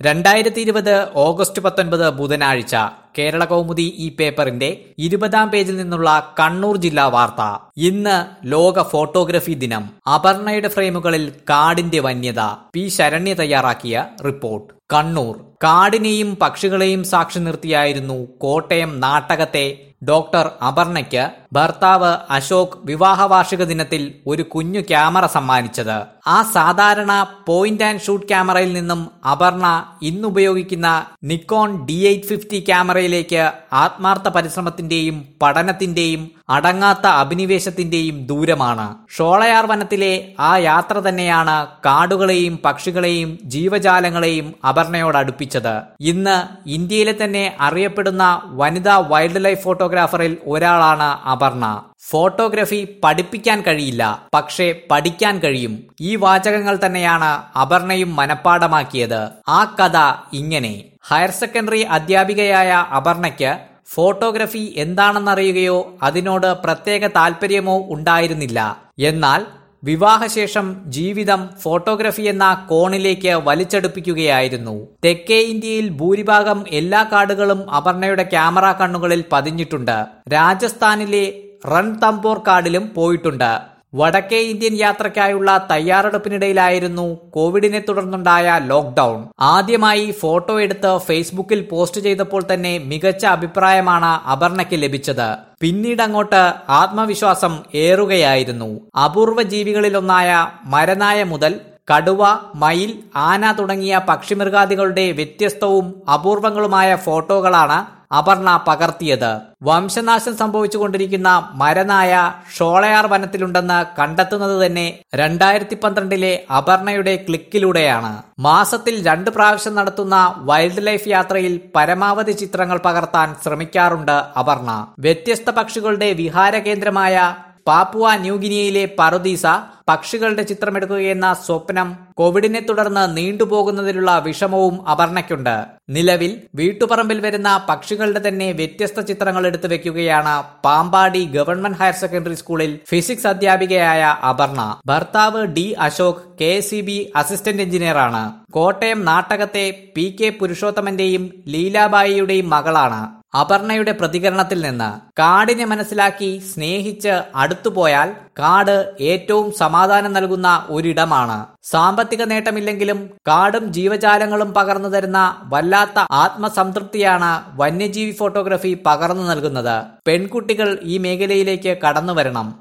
രണ്ടായിരത്തി ഇരുപത് ഓഗസ്റ്റ് പത്തൊൻപത് ബുധനാഴ്ച കേരള കൗമുദി ഈ പേപ്പറിന്റെ ഇരുപതാം പേജിൽ നിന്നുള്ള കണ്ണൂർ ജില്ലാ വാർത്ത ഇന്ന് ലോക ഫോട്ടോഗ്രഫി ദിനം അപർണയുടെ ഫ്രെയിമുകളിൽ കാടിന്റെ വന്യത പി ശരണ്യ തയ്യാറാക്കിയ റിപ്പോർട്ട് കണ്ണൂർ കാടിനെയും പക്ഷികളെയും സാക്ഷി നിർത്തിയായിരുന്നു കോട്ടയം നാട്ടകത്തെ ഡോക്ടർ അപർണയ്ക്ക് ഭർത്താവ് അശോക് വിവാഹ വാർഷിക ദിനത്തിൽ ഒരു കുഞ്ഞു ക്യാമറ സമ്മാനിച്ചത് ആ സാധാരണ പോയിന്റ് ആൻഡ് ഷൂട്ട് ക്യാമറയിൽ നിന്നും അപർണ ഇന്നുപയോഗിക്കുന്ന നിക്കോൺ ഡി എയ്റ്റ് ഫിഫ്റ്റി ക്യാമറയിലേക്ക് ആത്മാർത്ഥ പരിശ്രമത്തിന്റെയും പഠനത്തിന്റെയും അടങ്ങാത്ത അഭിനിവേശത്തിന്റെയും ദൂരമാണ് ഷോളയാർ വനത്തിലെ ആ യാത്ര തന്നെയാണ് കാടുകളെയും പക്ഷികളെയും ജീവജാലങ്ങളെയും അപർണയോട് അടുപ്പിച്ചത് ഇന്ന് ഇന്ത്യയിലെ തന്നെ അറിയപ്പെടുന്ന വനിതാ വൈൽഡ് ലൈഫ് ഫോട്ടോഗ്രാഫറിൽ ഒരാളാണ് അപർണ ഫോട്ടോഗ്രഫി പഠിപ്പിക്കാൻ കഴിയില്ല പക്ഷേ പഠിക്കാൻ കഴിയും ഈ വാചകങ്ങൾ തന്നെയാണ് അപർണയും മനഃപ്പാടമാക്കിയത് ആ കഥ ഇങ്ങനെ ഹയർ സെക്കൻഡറി അധ്യാപികയായ അപർണയ്ക്ക് ഫോട്ടോഗ്രഫി എന്താണെന്നറിയുകയോ അതിനോട് പ്രത്യേക താല്പര്യമോ ഉണ്ടായിരുന്നില്ല എന്നാൽ വിവാഹശേഷം ജീവിതം ഫോട്ടോഗ്രഫി എന്ന കോണിലേക്ക് വലിച്ചെടുപ്പിക്കുകയായിരുന്നു തെക്കേ ഇന്ത്യയിൽ ഭൂരിഭാഗം എല്ലാ കാടുകളും അപർണയുടെ ക്യാമറ കണ്ണുകളിൽ പതിഞ്ഞിട്ടുണ്ട് രാജസ്ഥാനിലെ റൺതംബോർ കാടിലും പോയിട്ടുണ്ട് വടക്കേ ഇന്ത്യൻ യാത്രയ്ക്കായുള്ള തയ്യാറെടുപ്പിനിടയിലായിരുന്നു കോവിഡിനെ തുടർന്നുണ്ടായ ലോക്ക്ഡൌൺ ആദ്യമായി ഫോട്ടോ എടുത്ത് ഫേസ്ബുക്കിൽ പോസ്റ്റ് ചെയ്തപ്പോൾ തന്നെ മികച്ച അഭിപ്രായമാണ് അപർണയ്ക്ക് ലഭിച്ചത് പിന്നീട് അങ്ങോട്ട് ആത്മവിശ്വാസം ഏറുകയായിരുന്നു അപൂർവ ജീവികളിലൊന്നായ മരനായ മുതൽ കടുവ മയിൽ ആന തുടങ്ങിയ പക്ഷിമൃഗാദികളുടെ വ്യത്യസ്തവും അപൂർവങ്ങളുമായ ഫോട്ടോകളാണ് അപർണ പകർത്തിയത് വംശനാശം സംഭവിച്ചുകൊണ്ടിരിക്കുന്ന മരനായ ഷോളയാർ വനത്തിലുണ്ടെന്ന് കണ്ടെത്തുന്നത് തന്നെ രണ്ടായിരത്തി പന്ത്രണ്ടിലെ അപർണയുടെ ക്ലിക്കിലൂടെയാണ് മാസത്തിൽ രണ്ട് പ്രാവശ്യം നടത്തുന്ന വൈൽഡ് ലൈഫ് യാത്രയിൽ പരമാവധി ചിത്രങ്ങൾ പകർത്താൻ ശ്രമിക്കാറുണ്ട് അപർണ വ്യത്യസ്ത പക്ഷികളുടെ വിഹാര കേന്ദ്രമായ പാപ്പുവ ന്യൂഗിനിയയിലെ പറുദീസ പക്ഷികളുടെ ചിത്രമെടുക്കുകയെന്ന സ്വപ്നം കോവിഡിനെ തുടർന്ന് നീണ്ടുപോകുന്നതിലുള്ള വിഷമവും അപർണയ്ക്കുണ്ട് നിലവിൽ വീട്ടുപറമ്പിൽ വരുന്ന പക്ഷികളുടെ തന്നെ വ്യത്യസ്ത ചിത്രങ്ങൾ എടുത്തു വെക്കുകയാണ് പാമ്പാടി ഗവൺമെന്റ് ഹയർ സെക്കൻഡറി സ്കൂളിൽ ഫിസിക്സ് അധ്യാപികയായ അപർണ ഭർത്താവ് D Ashok K C B assistant എഞ്ചിനീയറാണ് കോട്ടയം നാട്ടകത്തെ പി കെ പുരുഷോത്തമന്റെയും ലീലാബായിയുടെയും മകളാണ് അപർണയുടെ പ്രതികരണത്തിൽ നിന്ന് കാടിനെ മനസ്സിലാക്കി സ്നേഹിച്ച് അടുത്തുപോയാൽ കാട് ഏറ്റവും സമാധാനം നൽകുന്ന ഒരിടമാണ് സാമ്പത്തിക നേട്ടമില്ലെങ്കിലും കാടും ജീവജാലങ്ങളും പകർന്നു തരുന്ന വല്ലാത്ത ആത്മസംതൃപ്തിയാണ് വന്യജീവി ഫോട്ടോഗ്രഫി പകർന്നു നൽകുന്നത് പെൺകുട്ടികൾ ഈ മേഖലയിലേക്ക് കടന്നു വരണം